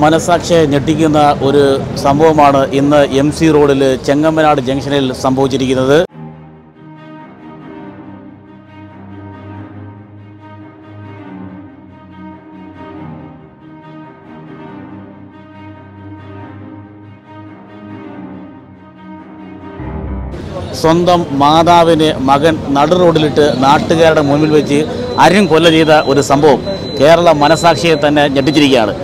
മനസാക്ഷിയെ ഞെട്ടിക്കുന്ന ഒരു സംഭവമാണ് ഇന്ന് എം സി റോഡിൽ ചെങ്ങമ്മനാട് ജംഗ്ഷനിൽ സംഭവിച്ചിരിക്കുന്നത് സ്വന്തം മാതാവിനെ മകൻ നടു റോഡിലിട്ട് നാട്ടുകാരുടെ മുന്നിൽ വെച്ച് അരും കൊല്ല ചെയ്ത ഒരു സംഭവം കേരള മനസാക്ഷിയെ തന്നെ ഞെട്ടിച്ചിരിക്കുകയാണ്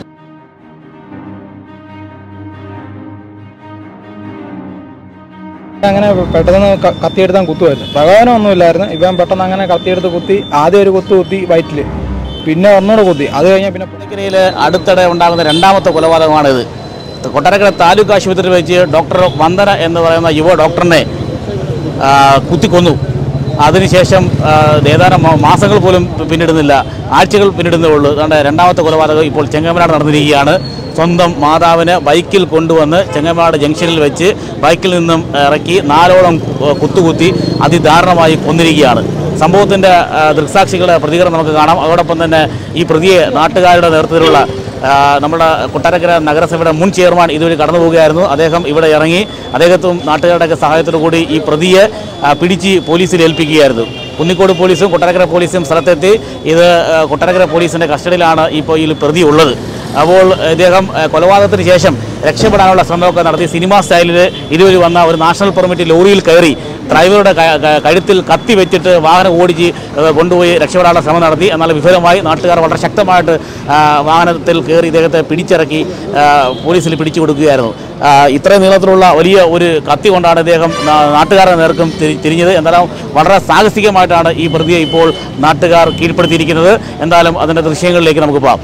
അങ്ങനെ പെട്ടെന്ന് ക- കത്തിയെടുത്താൻ കുത്തുമായിരുന്നു പ്രകോപനമൊന്നുമില്ലായിരുന്നു ഇവൻ പെട്ടെന്ന് അങ്ങനെ കത്തിയെടുത്ത് കുത്തി ആദ്യം ഒരു കുത്ത് കുത്തി വയറ്റിൽ പിന്നെ ഒന്നുകൂടെ കുത്തി അത് കഴിഞ്ഞാൽ പിന്നെ കൊട്ടാരക്കരയിൽ അടുത്തിടെ ഉണ്ടാകുന്ന രണ്ടാമത്തെ കൊലപാതകമാണിത് കൊട്ടാരക്കര താലൂക്ക് ആശുപത്രിയിൽ വെച്ച് ഡോക്ടർ വന്ദന എന്ന് പറയുന്ന യുവ ഡോക്ടറിനെ ആ, കുത്തിക്കൊന്നു അതിനുശേഷം ആ, ഏതാനും മാ- മാസങ്ങൾ പോലും പിന്നിടുന്നില്ല ആഴ്ചകൾ പിന്നിടുന്നേ ഉള്ളൂ അതുകൊണ്ട് രണ്ടാമത്തെ കൊലപാതകം ഇപ്പോൾ ചെങ്ങമനാട് നടന്നിരിക്കുകയാണ് സ്വന്തം മാതാവിനെ ബൈക്കിൽ കൊണ്ടുവന്ന് ചെങ്ങമനാട് ജംഗ്ഷനിൽ വെച്ച് ബൈക്കിൽ നിന്നും ഇറക്കി നാലോളം കു- കുത്തുകുത്തി അതിദാരുണമായി കൊന്നിരിക്കുകയാണ് സംഭവത്തിൻ്റെ ആ, ദൃക്സാക്ഷികളുടെ പ്രതികരണം നമുക്ക് കാണാം അതോടൊപ്പം തന്നെ ഈ പ്രതിയെ നാട്ടുകാരുടെ നേതൃത്വത്തിലുള്ള ആ, നമ്മുടെ കൊട്ടാരക്കര നഗരസഭയുടെ മുൻ ചെയർമാൻ ഇതുവഴി കടന്നു പോവുകയായിരുന്നു അദ്ദേഹം ഇവിടെ ഇറങ്ങി അദ്ദേഹത്തും നാട്ടുകാരുടെയൊക്കെ സഹായത്തോടു കൂടി ഈ പ്രതിയെ ആ, പിടിച്ച് പോലീസിൽ ഏൽപ്പിക്കുകയായിരുന്നു കുന്നിക്കോട് പോലീസും കൊട്ടാരക്കര പോലീസും സ്ഥലത്തെത്തി ഇത് ആ, കൊട്ടാരക്കര പോലീസിൻ്റെ കസ്റ്റഡിയിലാണ് ഇപ്പോൾ ഈ പ്രതി ഉള്ളത് അപ്പോൾ ഇദ്ദേഹം ആ, കൊലപാതകത്തിന് ശേഷം രക്ഷപ്പെടാനുള്ള ശ്രമമൊക്കെ നടത്തി സിനിമാ സ്റ്റൈലിൽ ഇതുവഴി വന്ന ഒരു നാഷണൽ പെർമിറ്റ് ലോറിയിൽ കയറി ഡ്രൈവറുടെ ക- ക- കഴുത്തിൽ കത്തി വെച്ചിട്ട് വാഹനം ഓടിച്ച് ഏഹ് കൊണ്ടുപോയി രക്ഷപ്പെടാനുള്ള ശ്രമം നടത്തി എന്നാൽ വിഫലമായി നാട്ടുകാർ വളരെ ശക്തമായിട്ട് ആ, വാഹനത്തിൽ കയറി ഇദ്ദേഹത്തെ പിടിച്ചിറക്കി ആ, പോലീസിൽ പിടിച്ചു കൊടുക്കുകയായിരുന്നു ആ, ഇത്രയും നീളത്തിലുള്ള വലിയ ഒരു കത്തി കൊണ്ടാണ് ഇദ്ദേഹം നാ- നാട്ടുകാരുടെ നേർക്കും തിരി- തിരിഞ്ഞത് എന്തായാലും വളരെ സാഹസികമായിട്ടാണ് ഈ പ്രതിയെ ഇപ്പോൾ നാട്ടുകാർ കീഴ്പ്പെടുത്തിയിരിക്കുന്നത് എന്തായാലും അതിൻ്റെ ദൃശ്യങ്ങളിലേക്ക് നമുക്ക് പോകാം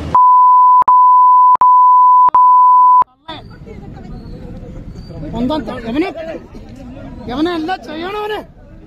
സ്വന്തം ത- എവനെ എവനെ എല്ലാം ചെയ്യണവനെ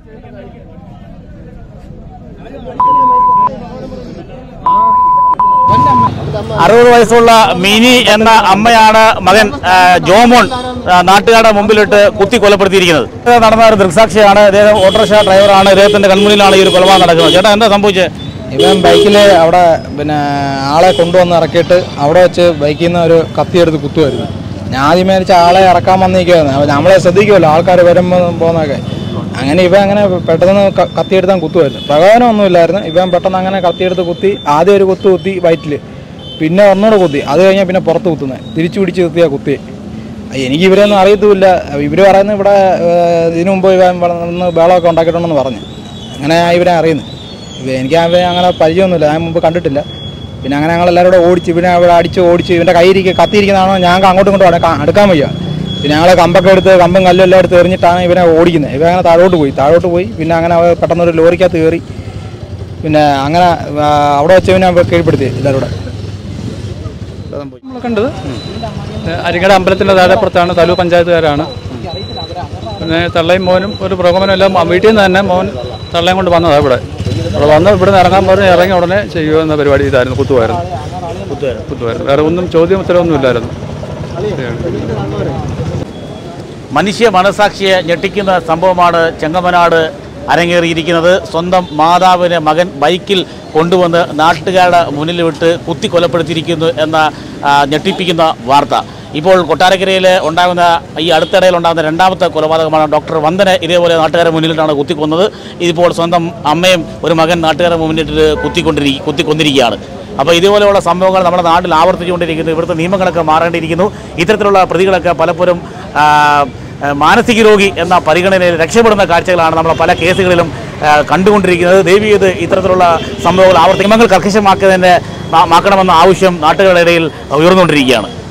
അറുപത് വയസ്സുള്ള മിനി എന്ന അമ്മയാണ് മകൻ ആ, ജോമോൻ ആ, നാട്ടുകാരുടെ മുമ്പിലിട്ട് കുത്തി കൊലപ്പെടുത്തിയിരിക്കുന്നത് ഇത് നടന്ന ഒരു ദൃക്സാക്ഷിയാണ് ഇദ്ദേഹം ഓട്ടോറിക്ഷ ഡ്രൈവറാണ് ഇദ്ദേഹത്തിന്റെ കൺമുന്നിലാണ് ഈ ഒരു കൊലപാതകം നടക്കുന്നത് ചേട്ടാ എന്താ സംഭവിച്ചത് ഇവൻ ബൈക്കിൽ അവിടെ പിന്നെ ആളെ കൊണ്ടുവന്ന് ഇറക്കിയിട്ട് അവിടെ വെച്ച് ബൈക്കിൽ നിന്ന് ഒരു കത്തിയെടുത്ത് കുത്തുമായിരുന്നു ഞാൻ ആദ്യം വിചാരിച്ച ആളെ ഇറക്കാൻ വന്നിരിക്കുമായിരുന്നു അപ്പോൾ നമ്മളെ ശ്രദ്ധിക്കുമല്ലോ ആൾക്കാർ വരുമ്പോൾ പോകുന്നതൊക്കെ അങ്ങനെ ഇവൻ അങ്ങനെ പെട്ടെന്ന് ക- കത്തിയെടുത്താൻ കുത്തുമായിരുന്നു പ്രകോപനമൊന്നുമില്ലായിരുന്നു ഇവൻ പെട്ടെന്ന് അങ്ങനെ കത്തിയെടുത്ത് കുത്തി ആദ്യം ഒരു കുത്ത് കുത്തി വയറ്റിൽ പിന്നെ ഒന്നുകൂടെ കുത്തി അത് കഴിഞ്ഞാൽ പിന്നെ പുറത്ത് കുത്തുന്നത് തിരിച്ചു പിടിച്ച് കുത്തിയാ കുത്തി എനിക്ക് ഇവരെയൊന്നും അറിയത്തുമില്ല ഇവർ പറയുന്നത് ഇവിടെ ഏഹ്, ഇതിനു മുമ്പ് ഇവൻ വന്ന് ബേളമൊക്കെ ഉണ്ടാക്കിയിട്ടുണ്ടെന്ന് പറഞ്ഞു അങ്ങനെ ഞാൻ ഇവരെ അറിയുന്നത് ഇവ എനിക്ക് അവരെ അങ്ങനെ പരിചയമൊന്നുമില്ല ഞാൻ മുമ്പ് കണ്ടിട്ടില്ല പിന്നെ അങ്ങനെ ഞങ്ങൾ എല്ലാവരും കൂടെ ഓടിച്ച് പിന്നെ അവിടെ അടിച്ച് ഓടിച്ച് ഇവൻ്റെ കയ്യിരിക്കുക കത്തിയിരിക്കുന്നതാണോ ഞങ്ങൾക്ക് അങ്ങോട്ടും ഇങ്ങോട്ടും അടുക്കാൻ അടുക്കാൻ വയ്യ പിന്നെ ഞങ്ങൾ കമ്പൊക്കെ എടുത്ത് കമ്പും കല്ലും എല്ലാം എടുത്ത് എറിഞ്ഞിട്ടാണ് ഇവനെ ഓടിക്കുന്നത് ഇവ അങ്ങനെ താഴോട്ട് പോയി താഴോട്ട് പോയി പിന്നെ അങ്ങനെ അവൻ പെട്ടെന്ന് ഒരു ലോറിക്കകത്ത് കയറി പിന്നെ അങ്ങനെ ആ, അവിടെ വെച്ച് പിന്നെ കീഴ്പ്പെടുത്തി എല്ലാവരും കൂടെ നമ്മൾ കണ്ടത് അരിങ്ങട അമ്പലത്തിൻ്റെ താഴെപ്പുറത്താണ് താലൂക്ക് പഞ്ചായത്തുകാരാണ് പിന്നെ തള്ളയും മോനും ഒരു പ്രകോപനം എല്ലാം വീട്ടിൽ നിന്ന് തന്നെ മോൻ തള്ളയും കൊണ്ട് വന്നതാണ് ഇവിടെ അവിടെ വന്ന് ഇവിടെ നിന്ന് ഇറങ്ങാൻ പറഞ്ഞ് ഇറങ്ങി ഉടനെ ചെയ്യുക എന്ന പരിപാടി ഇതായിരുന്നു കുത്തുമായിരുന്നു കുത്തുമായിരുന്നു വേറെ ഒന്നും ചോദ്യം ഉത്തരവൊന്നും ഇല്ലായിരുന്നു മനുഷ്യ മനസാക്ഷിയെ ഞെട്ടിക്കുന്ന സംഭവമാണ് ചെങ്ങമനാട് അരങ്ങേറിയിരിക്കുന്നത് സ്വന്തം മാതാവിനെ മകൻ ബൈക്കിൽ കൊണ്ടുവന്ന് നാട്ടുകാരുടെ മുന്നിൽ വിട്ട് കുത്തി കൊലപ്പെടുത്തിയിരിക്കുന്നു എന്ന ആ, ഞെട്ടിപ്പിക്കുന്ന വാർത്ത ഇപ്പോൾ കൊട്ടാരക്കരയിൽ ഉണ്ടാകുന്ന ഈ അടുത്തിടയിൽ ഉണ്ടാകുന്ന രണ്ടാമത്തെ കൊലപാതകമാണ് ഡോക്ടർ വന്ദന ഇതേപോലെ നാട്ടുകാരുടെ മുന്നിലിട്ടാണ് കുത്തിക്കൊന്നത് ഇതിപ്പോൾ സ്വന്തം അമ്മയും ഒരു മകൻ നാട്ടുകാരുടെ മുന്നിലിട്ട് കുത്തിക്കൊണ്ടിരി കുത്തിക്കൊന്നിരിക്കുകയാണ് അപ്പോൾ ഇതുപോലെയുള്ള സംഭവങ്ങൾ നമ്മുടെ നാട്ടിൽ ആവർത്തിച്ചുകൊണ്ടിരിക്കുന്നു ഇവിടുത്തെ നിയമങ്ങളൊക്കെ മാറേണ്ടിയിരിക്കുന്നു ഇത്തരത്തിലുള്ള പ്രതികളൊക്കെ പലപ്പോഴും ആ, ആ, മാനസിക രോഗി എന്ന പരിഗണനയിൽ രക്ഷപ്പെടുന്ന കാഴ്ചകളാണ് നമ്മൾ പല കേസുകളിലും ആ, കണ്ടുകൊണ്ടിരിക്കുന്നത് ദയവ് ചെയ്ത് ഇത്തരത്തിലുള്ള സംഭവങ്ങൾ ആവർത്തി നിയമങ്ങൾ കർക്കശമാക്കുന്നതിന് മാക്കണമെന്ന ആവശ്യം നാട്ടുകാരുടെ ഇടയിൽ ഉയർന്നുകൊണ്ടിരിക്കുകയാണ്